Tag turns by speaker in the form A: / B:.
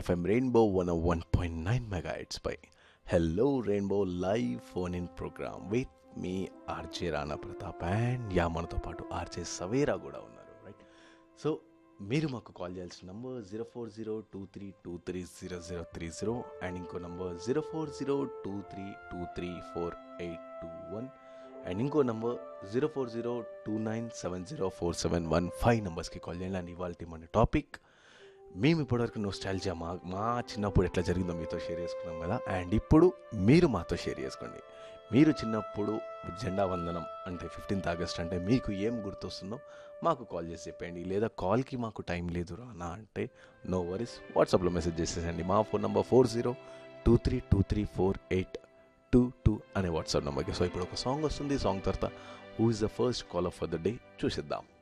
A: FM rainbow one one point nine mega పై hello rainbow live phone in program with మీ RJ Rana Pratap and యా మనతో పాటు RJ Savera కూడా ఉన్నారు రైట్ సో మీరు మాకు కాల్ చేయాల్సిన number zero four zero two three two three zero zero three zero and ఇంకో number zero four zero two three two three four eight two one and ఇంకో number zero four zero two nine seven zero four seven one five నెంబర్స్కి call చేయండి and ఇవాళ మన topic మేము ఇప్పటివరకు nostalgia మా మా చిన్నప్పుడు ఎట్లా జరిగిందో మీతో షేర్ చేసుకున్నాం కదా అండ్ ఇప్పుడు మీరు మాతో షేర్ చేసుకోండి మీరు చిన్నప్పుడు జెండా వందనం అంటే ఫిఫ్టీన్త్ ఆగస్ట్ అంటే మీకు ఏం గుర్తొస్తుందో మాకు కాల్ చేసి చెప్పండి లేదా కాల్కి మాకు టైం లేదు రానా అంటే నో వరీస్ వాట్సాప్లో మెసేజ్ చేసేసండి మా phone number four zero two three two three four eight two two అనే వాట్సాప్ నెంబర్కి సో ఇప్పుడు ఒక సాంగ్ వస్తుంది సాంగ్ తర్వాత who is the first call for the day చూసిద్దాం